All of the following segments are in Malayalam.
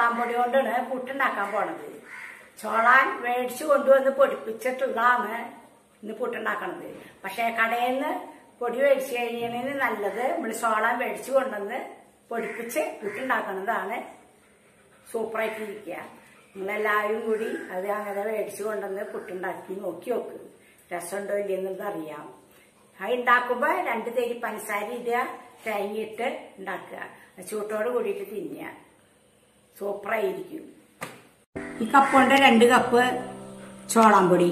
ചോളാൻ പൊടി കൊണ്ടാണ് പുട്ടുണ്ടാക്കാൻ പോണത് ചോളാൻ മേടിച്ചു കൊണ്ടുവന്ന് പൊടിപ്പിച്ചിട്ടുള്ളതാണ് ഇന്ന് പുട്ടുണ്ടാക്കണത് പക്ഷേ കടയിൽ നിന്ന് പൊടി മേടിച്ചു കഴിയണതിന് നല്ലത് നമ്മൾ ചോളാൻ മേടിച്ചു കൊണ്ടുവന്ന് പൊടിപ്പിച്ച് പുട്ടുണ്ടാക്കുന്നതാണ് സൂപ്പറായിട്ട് ഇരിക്കുക നിങ്ങളെല്ലാവരും കൂടി അത് അങ്ങനെ മേടിച്ചു കൊണ്ടുവന്ന് പുട്ടുണ്ടാക്കി നോക്കി നോക്ക് രസമുണ്ടോ ഇല്ലെന്നുള്ളത് അറിയാം അത് ഉണ്ടാക്കുമ്പോൾ രണ്ട് തേരി പഞ്ചസാര ഇടുക തേങ്ങയിട്ട് ഉണ്ടാക്കുക ചൂട്ടോട് കൂടിയിട്ട് തിന്നുക സൂപ്പറായിരിക്കും ഈ കപ്പ് കൊണ്ട് രണ്ട് കപ്പ് ചോളാമ്പൊടി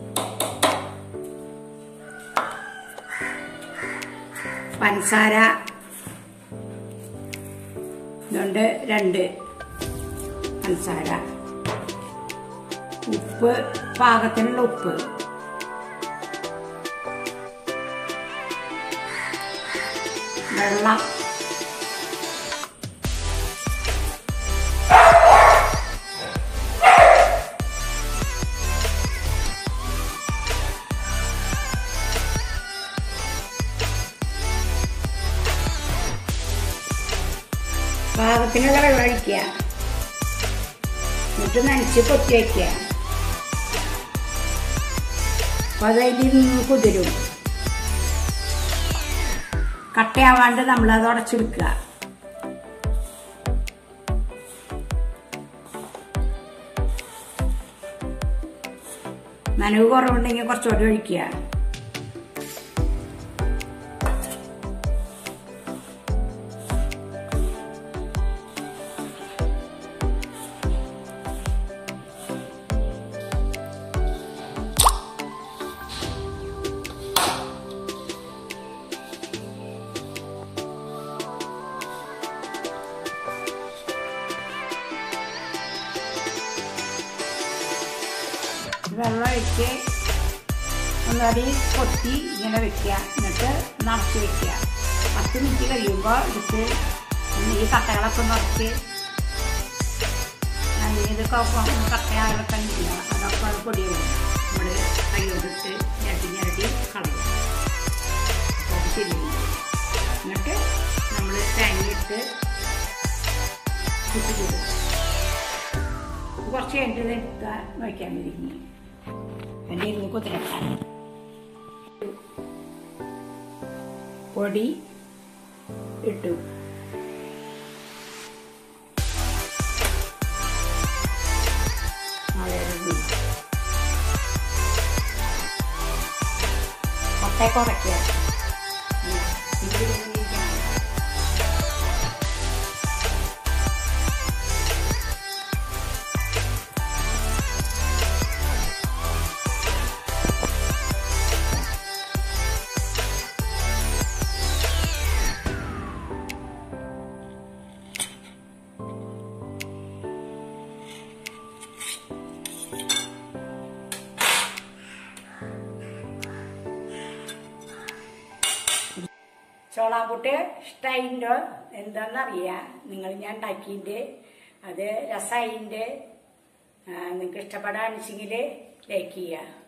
പഞ്ചസാര ഇതുകൊണ്ട് രണ്ട് പഞ്ചസാര ഉപ്പ് പാകത്തിനുള്ള ഉപ്പ് വെള്ളം പാകത്തിനുള്ള വെള്ളം ഒഴിക്കുക എന്നിട്ട് നനച്ച് കൊത്തി വയ്ക്കുക അപ്പൊ അതിൽ നിന്ന് കുതിരും കട്ടയാവാണ്ട് നമ്മളത് ഉടച്ചെടുക്കുക നനവ് കുറവുണ്ടെങ്കിൽ കുറച്ചുകൂടി ഒഴിക്കുക വെള്ളം ഒഴിച്ച് ഒന്നടി കൊത്തി ഇങ്ങനെ വെക്കുക എന്നിട്ട് നിറച്ച് വെക്കുക പത്ത് മിനിറ്റ് കഴിയുമ്പോൾ എടുത്ത് ഈ കട്ടകളൊക്കെ നിറച്ച് ഇതൊക്കെ കട്ടയാളൊക്കെ ഇല്ല അതൊക്കെ അത് പൊടിയുള്ളൂ നമ്മൾ കൈകൊണ്ടിട്ട് ഞരട്ടി ഞരട്ടി കളയും അപ്പോൾ അത് ശരിയില്ല എന്നിട്ട് നമ്മൾ തേങ്ങയിട്ട് കുത്തി കൊടുക്കും കുറച്ച് കഴിഞ്ഞിട്ട് ഇത് എടുത്താൽ നോക്കാൻ മതി എൻ്റെ ഇരുന്ന് കുത്തിരക്കാൻ പൊടി ഇട്ടു കൊട്ടയെ കുറയ്ക്കുക ഇതിലിരിക്കണം ചോളാമ്പുട്ട് ഇഷ്ടമായിട്ടോ എന്താണെന്നറിയാം നിങ്ങൾ ഞാൻ ഉണ്ടാക്കിയിട്ട് അത് രസമായിൻ്റെ നിങ്ങൾക്ക് ഇഷ്ടപ്പെടാണെച്ചെങ്കിൽ ലൈക്ക് ചെയ്യുക